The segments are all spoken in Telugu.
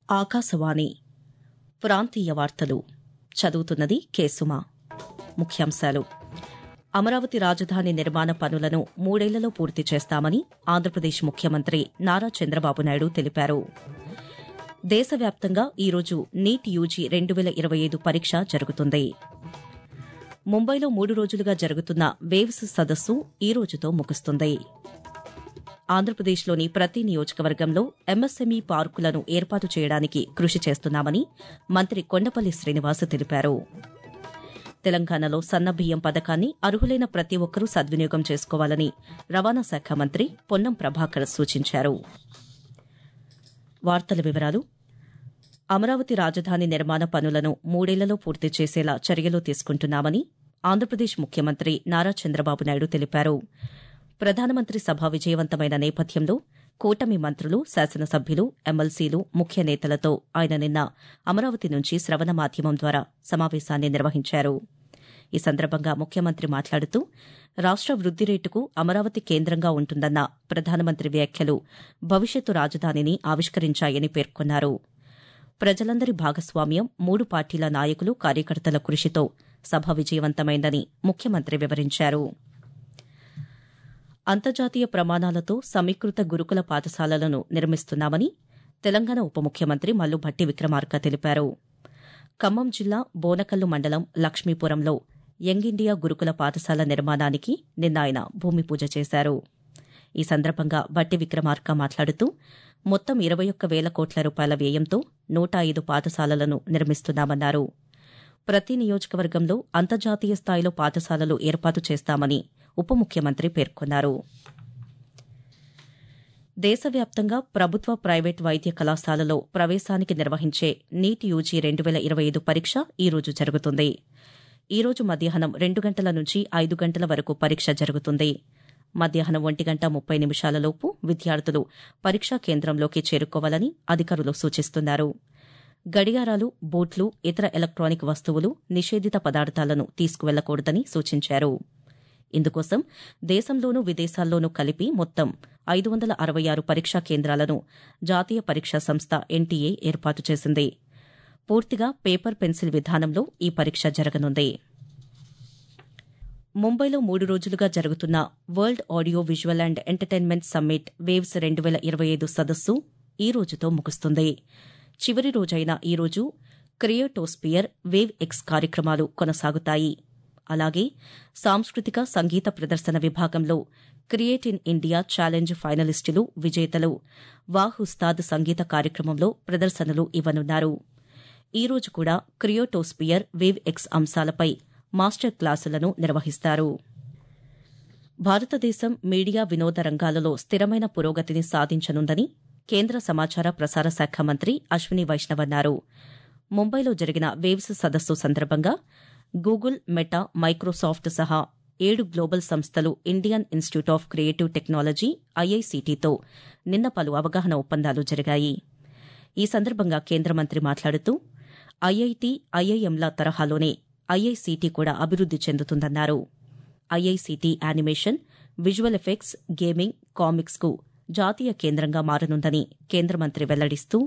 ఆకాశవాణి ప్రాంతీయ వార్తలు చదువుతున్నది కేసుమ ముఖ్యాంశాలు అమరావతి రాజధాని నిర్మాణ పనులను మూడేళ్లలో పూర్తి చేస్తామని ఆంధ్రప్రదేశ్ ముఖ్యమంత్రి నారా చంద్రబాబు నాయుడు తెలిపారు దేశవ్యాప్తంగా ఈరోజు నీట్ యూజీ రెండు వేల ఇరవై ఐదు పరీక్ష జరుగుతుంది ముంబైలో మూడు రోజులుగా జరుగుతున్న వేవ్స్ సదస్సు ఈ రోజుతో ముగుస్తుంది ఆంధ్రప్రదేశ్లోని ప్రతి నియోజకవర్గంలో ఎంఎస్ఎంఈ పార్కులను ఏర్పాటు చేయడానికి కృషి చేస్తున్నామని మంత్రి కొండపల్లి శ్రీనివాస్ తెలిపారు తెలంగాణలో సన్నబియ్యం పథకాన్ని అర్హులైన ప్రతి ఒక్కరూ సద్వినియోగం చేసుకోవాలని రవాణా శాఖ మంత్రి పొన్నం ప్రభాకర్ సూచించారు వార్తల వివరాలు అమరావతి రాజధాని నిర్మాణ పనులను మూడేళ్లలో పూర్తి చేసేలా చర్యలు తీసుకుంటున్నామని ఆంధ్రప్రదేశ్ ముఖ్యమంత్రి నారా చంద్రబాబు నాయుడు తెలిపారు ప్రధానమంత్రి సభ విజయవంతమైన నేపథ్యంలో కూటమి మంత్రులు శాసనసభ్యులు ఎమ్మెల్సీలు ముఖ్య నేతలతో ఆయన నిన్న అమరావతి నుంచి శ్రవణ మాధ్యమం ద్వారా సమావేశాన్ని నిర్వహించారు ఈ సందర్భంగా ముఖ్యమంత్రి మాట్లాడుతూ రాష్ట వృద్ది రేటుకు అమరావతి కేంద్రంగా ఉంటుందన్న ప్రధానమంత్రి వ్యాఖ్యలు భవిష్యత్తు రాజధానిని ఆవిష్కరించాయని పేర్కొన్నారు ప్రజలందరి భాగస్వామ్యం మూడు పార్టీల నాయకులు కార్యకర్తల కృషితో సభ విజయవంతమైందని ముఖ్యమంత్రి వివరించారు అంతర్జాతీయ ప్రమాణాలతో సమీకృత గురుకుల పాఠశాలలను నిర్మిస్తున్నామని తెలంగాణ ఉప ముఖ్యమంత్రి మల్లుభట్టి విక్రమార్క తెలిపారు ఖమ్మం జిల్లా బోనకల్లు మండలం లక్ష్మీపురంలో యంగ్ ఇండియా గురుకుల పాఠశాల నిర్మాణానికి నిన్న ఆయన భూమి పూజ చేశారు ఈ సందర్భంగా బట్టి విక్రమార్క మాట్లాడుతూ మొత్తం ఇరవై ఒక్క వేల కోట్ల రూపాయల వ్యయంతో నూట ఐదు పాఠశాలలను నిర్మిస్తున్నామన్నారు ప్రతి నియోజకవర్గంలో అంతర్జాతీయ స్థాయిలో పాఠశాలలు ఏర్పాటు చేస్తామని ఉప ముఖ్యమంత్రి పేర్కొన్నారు దేశవ్యాప్తంగా ప్రభుత్వ ప్రైవేట్ వైద్య కళాశాలలో ప్రవేశానికి నిర్వహించే నీట్ యూజీ రెండు వేల ఇరవై ఐదు పరీక్ష ఈ రోజు జరుగుతుంది ఈ రోజు మధ్యాహ్నం రెండు గంటల నుంచి ఐదు గంటల వరకు పరీక్ష జరుగుతుంది మధ్యాహ్నం ఒంటి గంట ముప్పై నిమిషాలలోపు విద్యార్థులు పరీక్షా కేంద్రంలోకి చేరుకోవాలని అధికారులు సూచిస్తున్నారు గడియారాలు బూట్లు ఇతర ఎలక్ట్రానిక్ వస్తువులు నిషేధిత పదార్థాలను తీసుకువెళ్లకూడదని సూచించారు ఇందుకోసం దేశంలోనూ విదేశాల్లోనూ కలిపి మొత్తం ఐదు వందల అరవై ఆరు పరీక్షా కేంద్రాలను జాతీయ పరీక్షా సంస్థ ఎన్టీఏ ఏర్పాటు చేసింది పూర్తిగా పేపర్ పెన్సిల్ విధానంలో ఈ పరీక్ష జరగనుంది ముంబైలో మూడు రోజులుగా జరుగుతున్న world audio visual and entertainment summit waves రెండు వేల ఇరవై ఐదు సదస్సు ఈ రోజుతో ముగుస్తుంది చివరి రోజైన ఈ రోజు క్రియోటోస్పియర్ వేవ్ ఎక్స్ కార్యక్రమాలు కొనసాగుతాయి అలాగే సాంస్కృతిక సంగీత ప్రదర్శన విభాగంలో క్రియేట్ ఇన్ ఇండియా ఛాలెంజ్ ఫైనలిస్టులు విజేతలు వాహ్ ఉస్తాద్ సంగీత కార్యక్రమంలో ప్రదర్శనలు ఇవ్వనున్నారు ఈ రోజు కూడా క్రియోటోస్పియర్ వేవ్ ఎక్స్ అంశాలపై మాస్టర్ క్లాసులను నిర్వహిస్తారు భారతదేశం మీడియా వినోద రంగాలలో స్థిరమైన పురోగతిని సాధించనుందని కేంద్ర సమాచార ప్రసార శాఖ మంత్రి అశ్విని వైష్ణవ్ అన్నారు ముంబైలో జరిగిన వేవ్స్ సదస్సు సందర్భంగా గూగుల్ మెటా మైక్రోసాఫ్ట్ సహా ఏడు గ్లోబల్ సంస్థలు Indian institute of creative technology ఐఐసిటితో నిన్న పలు అవగాహన ఒప్పందాలు జరిగాయి ఈ సందర్భంగా కేంద్ర మంత్రి మాట్లాడుతూ ఐఐటి ఐఐఎంల తరహాలోనే ఐఐసిటి కూడా అభివృద్ది చెందుతుందన్నారు IICT animation visual effects gaming comics కు జాతీయ కేంద్రంగా మారనుందని కేంద్ర మంత్రి వెల్లడిస్తూ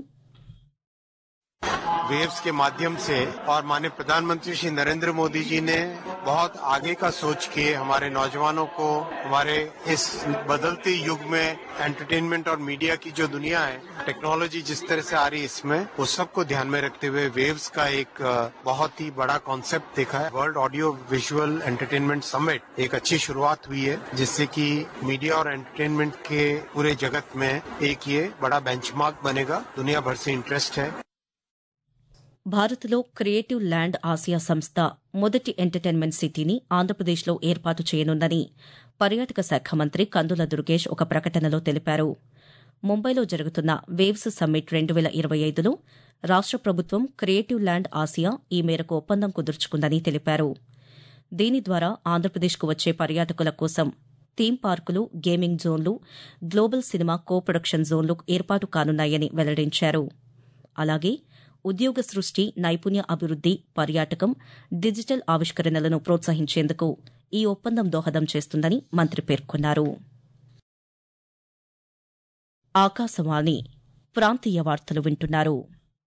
वेव्स के माध्यम से और माननीय प्रधानमंत्री श्री नरेंद्र मोदी जी ने बहुत आगे का सोच के हमारे नौजवानों को हमारे इस बदलते युग में एंटरटेनमेंट और मीडिया की जो दुनिया है टेक्नोलॉजी जिस तरह से आ रही है इसमें उस सबको ध्यान में रखते हुए वेव्स का एक बहुत ही बड़ा कॉन्सेप्ट देखा है world audio visual entertainment summit एक अच्छी शुरुआत हुई है जिससे कि मीडिया और एंटरटेनमेंट के पूरे जगत में एक ये बड़ा बेंचमार्क बनेगा दुनिया भर से इंटरेस्ट है భారత్లో క్రియేటివ్ ల్యాండ్ ఆసియా సంస్థ మొదటి ఎంటర్టైన్మెంట్ సిటీని ఆంధ్రప్రదేశ్లో ఏర్పాటు చేయనుందని పర్యాటక శాఖ మంత్రి కందుల దుర్గేష్ ఒక ప్రకటనలో తెలిపారు ముంబైలో జరుగుతున్న వేవ్స్ సమ్మిట్ రెండు వేల ఇరవై ఐదులో రాష్ట ప్రభుత్వం క్రియేటివ్ ల్యాండ్ ఆసియా ఈ మేరకు ఒప్పందం కుదుర్చుకుందని తెలిపారు దీని ద్వారా ఆంధ్రప్రదేశ్కు వచ్చే పర్యాటకుల కోసం థీమ్ పార్కులు గేమింగ్ జోన్లు గ్లోబల్ సినిమా కో ప్రొడక్షన్ జోన్లు ఏర్పాటు కానున్నాయని వెల్లడించారు అలాగే ఉద్యోగ సృష్టి నైపుణ్య అభివృద్ది పర్యాటకం డిజిటల్ ఆవిష్కరణలను ప్రోత్సహించేందుకు ఈ ఒప్పందం దోహదం చేస్తుందని మంత్రి పేర్కొన్నారు ఆకాశవాణి ప్రాంతీయ వార్తలు వింటున్నారు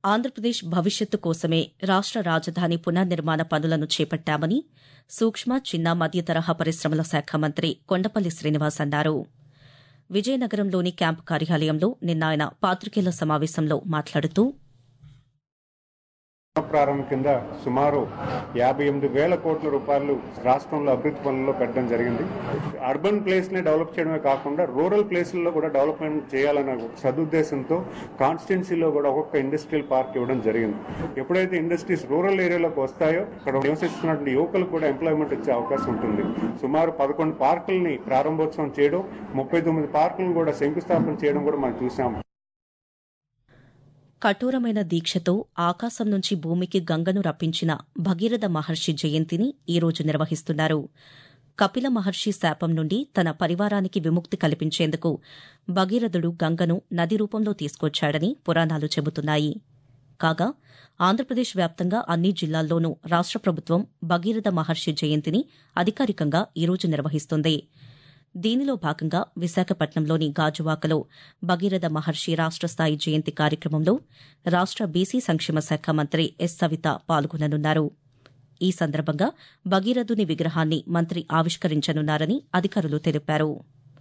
ఆంధ్రప్రదేశ్ భవిష్యత్తు కోసమే రాష్ట రాజధాని పునర్నిర్మాణ పనులను చేపట్టామని సూక్ష్మ చిన్న మధ్య తరహా పరిశ్రమల శాఖ మంత్రి కొండపల్లి శ్రీనివాస్ అన్నారు విజయనగరంలోని క్యాంపు కార్యాలయంలో నిన్న ఆయన పాతికేయుల సమావేశంలో మాట్లాడుతూ ప్రారంభం కింద సుమారు యాభై ఎనిమిది వేల కోట్ల రూపాయలు రాష్ట్రంలో అభివృద్ధి పనుల్లో పెట్టడం జరిగింది అర్బన్ ప్లేస్ ని డెవలప్ చేయడమే కాకుండా రూరల్ ప్లేసుల్లో కూడా డెవలప్మెంట్ చేయాలన్న ఒక సదుద్దేశంతో కాన్స్టిట్యున్సీలో కూడా ఒక్కొక్క ఇండస్ట్రియల్ పార్క్ ఇవ్వడం జరిగింది ఎప్పుడైతే ఇండస్ట్రీస్ రూరల్ ఏరియాలోకి వస్తాయో అక్కడ నివసిస్తున్నటువంటి యువకులకు కూడా ఎంప్లాయ్మెంట్ ఇచ్చే అవకాశం ఉంటుంది సుమారు పదకొండు పార్కుల్ని ప్రారంభోత్సవం చేయడం ముప్పై తొమ్మిది పార్కులను కూడా శంకుస్థాపన చేయడం కూడా మనం చూసాం కఠోరమైన దీక్షతో ఆకాశం నుంచి భూమికి గంగను రప్పించిన భగీరథ మహర్షి జయంతిని ఈరోజు నిర్వహిస్తున్నారు కపిల మహర్షి శాపం నుండి తన పరివారానికి విముక్తి కల్పించేందుకు భగీరథుడు గంగను నది రూపంలో తీసుకొచ్చాడని పురాణాలు చెబుతున్నాయి కాగా ఆంధ్రప్రదేశ్ వ్యాప్తంగా అన్ని జిల్లాల్లోనూ రాష్ట ప్రభుత్వం భగీరథ మహర్షి జయంతిని అధికారికంగా ఈరోజు నిర్వహిస్తుంది దీనిలో భాగంగా విశాఖపట్నంలోని గాజువాకలో భగీరథ మహర్షి రాష్ట స్థాయి జయంతి కార్యక్రమంలో రాష్ట బీసీ సంక్షేమ శాఖ మంత్రి ఎస్ సవిత పాల్గొననున్నారు ఈ సందర్భంగా భగీరథుని విగ్రహాన్ని మంత్రి ఆవిష్కరించనున్నారని అధికారులు తెలిపారు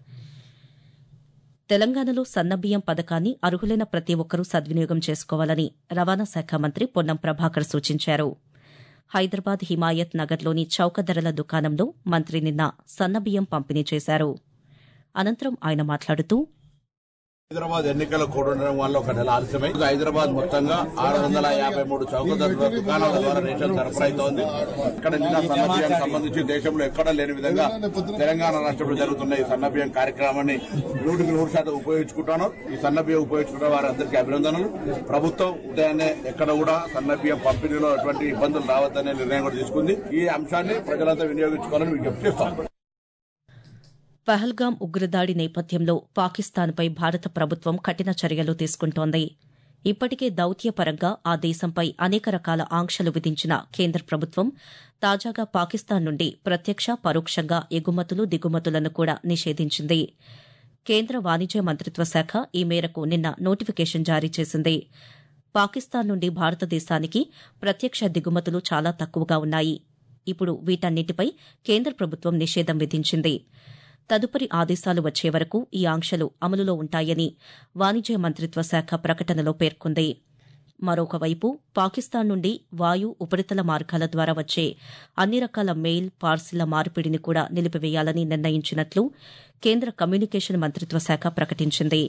తెలంగాణలో సన్నబియ్యం పథకాన్ని అర్హులైన ప్రతి ఒక్కరూ సద్వినియోగం చేసుకోవాలని రవాణా శాఖ మంత్రి పొన్నం ప్రభాకర్ సూచించారు హైదరాబాద్ హిమాయత్ నగర్లోని చౌక ధరల దుకాణంలో మంత్రి నిన్న సన్నబియ్యం పంపిణీ చేశారు అనంతరం ఆయన మాట్లాడుతూ హైదరాబాద్ ఎన్నికల కోడ్ ఉండడం వల్ల ఒక నెల ఆలస్యమై హైదరాబాద్ మొత్తంగా ఆరు వందల యాభై మూడు చౌక ధరల దుకాణాల ద్వారా రేషన్ సరఫరా అవుతోంది ఇక్కడ నిన్న సన్నబియ్యానికి సంబంధించి దేశంలో ఎక్కడా లేని విధంగా తెలంగాణ రాష్ట్రంలో జరుగుతున్న ఈ సన్నబియ్యం కార్యక్రమాన్ని నూటికి నూరు శాతం ఉపయోగించుకుంటాను ఈ సన్నబియ్యం ఉపయోగించుకున్న వారందరికీ అభినందనలు ప్రభుత్వం ఉదయాన్నే ఎక్కడ కూడా సన్నబియ్యం పంపిణీలో ఎటువంటి ఇబ్బందులు రావద్దనే నిర్ణయం కూడా తీసుకుంది ఈ అంశాన్ని ప్రజలంతా వినియోగించుకోవాలని విజ్ఞప్తి చేస్తాం పహల్గాం ఉగ్రదాడి నేపథ్యంలో పాకిస్తాన్పై భారత ప్రభుత్వం కఠిన చర్యలు తీసుకుంటోంది ఇప్పటికే దౌత్యపరంగా ఆ దేశంపై అనేక రకాల ఆంక్షలు విధించిన కేంద్ర ప్రభుత్వం తాజాగా పాకిస్తాన్ నుండి ప్రత్యక్ష పరోక్షంగా ఎగుమతులు దిగుమతులను కూడా నిషేధించింది కేంద్ర వాణిజ్య మంత్రిత్వ శాఖ ఈ మేరకు నిన్న నోటిఫికేషన్ జారీ చేసింది పాకిస్తాన్ నుండి భారతదేశానికి ప్రత్యక్ష దిగుమతులు చాలా తక్కువగా ఉన్నాయి ఇప్పుడు వీటన్నిటిపై కేంద్ర ప్రభుత్వం నిషేధం విధించింది తదుపరి ఆదేశాలు వచ్చే వరకు ఈ ఆంక్షలు అమలులో ఉంటాయని వాణిజ్య మంత్రిత్వ శాఖ ప్రకటనలో పేర్కొంది మరొకవైపు పాకిస్తాన్ నుండి వాయు ఉపరితల మార్గాల ద్వారా వచ్చే అన్ని రకాల మెయిల్ పార్సిళ్ల మార్పిడిని కూడా నిలిపివేయాలని నిర్ణయించినట్లు కేంద్ర కమ్యూనికేషన్ మంత్రిత్వ శాఖ ప్రకటించింది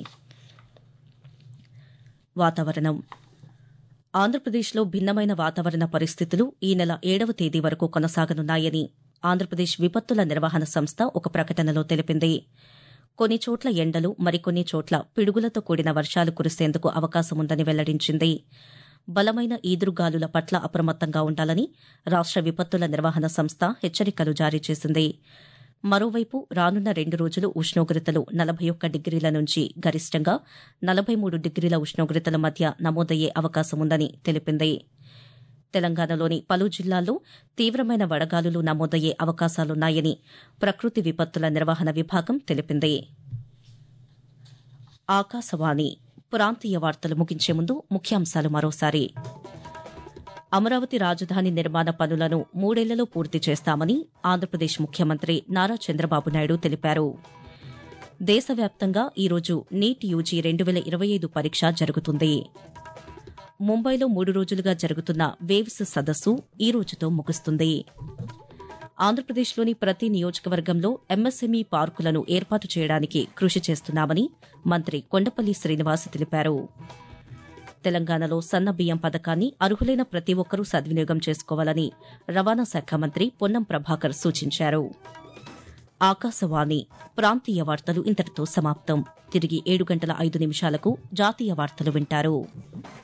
వాతావరణం ఆంధ్రప్రదేశ్లో భిన్నమైన వాతావరణ పరిస్థితులు ఈ నెల ఏడవ తేదీ వరకు కొనసాగనున్నాయని ఆంధ్రప్రదేశ్ విపత్తుల నిర్వహణ సంస్థ ఒక ప్రకటనలో తెలిపింది కొన్ని చోట్ల ఎండలు మరికొన్ని చోట్ల పిడుగులతో కూడిన వర్షాలు కురిసేందుకు అవకాశముందని వెల్లడించింది బలమైన ఈదురుగాలుల పట్ల అప్రమత్తంగా ఉండాలని రాష్ట విపత్తుల నిర్వహణ సంస్థ హెచ్చరికలు జారీ చేసింది మరోవైపు రానున్న రెండు రోజులు ఉష్ణోగ్రతలు నలభై ఒక్క డిగ్రీల నుంచి గరిష్టంగా నలభై మూడు డిగ్రీల ఉష్ణోగ్రతల మధ్య నమోదయ్యే అవకాశముందని తెలిపింది తెలంగాణలోని పలు జిల్లాల్లో తీవ్రమైన వడగాలులు నమోదయ్యే అవకాశాలున్నాయని ప్రకృతి విపత్తుల నిర్వహణ విభాగం తెలిపింది ఆకాశవాణి ప్రాంతీయ వార్తలు ముగించే ముందు ముఖ్యాంశాలు మరోసారి అమరావతి రాజధాని నిర్మాణ పనులను మూడేళ్లలో పూర్తి చేస్తామని ఆంధ్రప్రదేశ్ ముఖ్యమంత్రి నారా చంద్రబాబు నాయుడు తెలిపారు దేశవ్యాప్తంగా ఈరోజు నీట్ యూజీ రెండు వేల ఇరవై ఐదు పరీక్ష జరుగుతుంది ముంబైలో మూడు రోజులుగా జరుగుతున్న వేవ్స్ సదస్సు ఈ రోజుతో ముగుస్తుంది ఆంధ్రప్రదేశ్లోని ప్రతి నియోజకవర్గంలో ఎంఎస్ఎంఈ పార్కులను ఏర్పాటు చేయడానికి కృషి చేస్తున్నామని మంత్రి కొండపల్లి శ్రీనివాస్ తెలిపారు తెలంగాణలో సన్న బియ్యం పథకాన్ని అర్హులైన ప్రతి ఒక్కరూ సద్వినియోగం చేసుకోవాలని రవాణా శాఖ మంత్రి పొన్నం ప్రభాకర్ సూచించారు ఆకాశవాణి ప్రాంతీయ వార్తలు ఇంతటితో సమాప్తం తిరిగి ఏడు గంటల ఐదు నిమిషాలకు జాతీయ వార్తలు వింటారు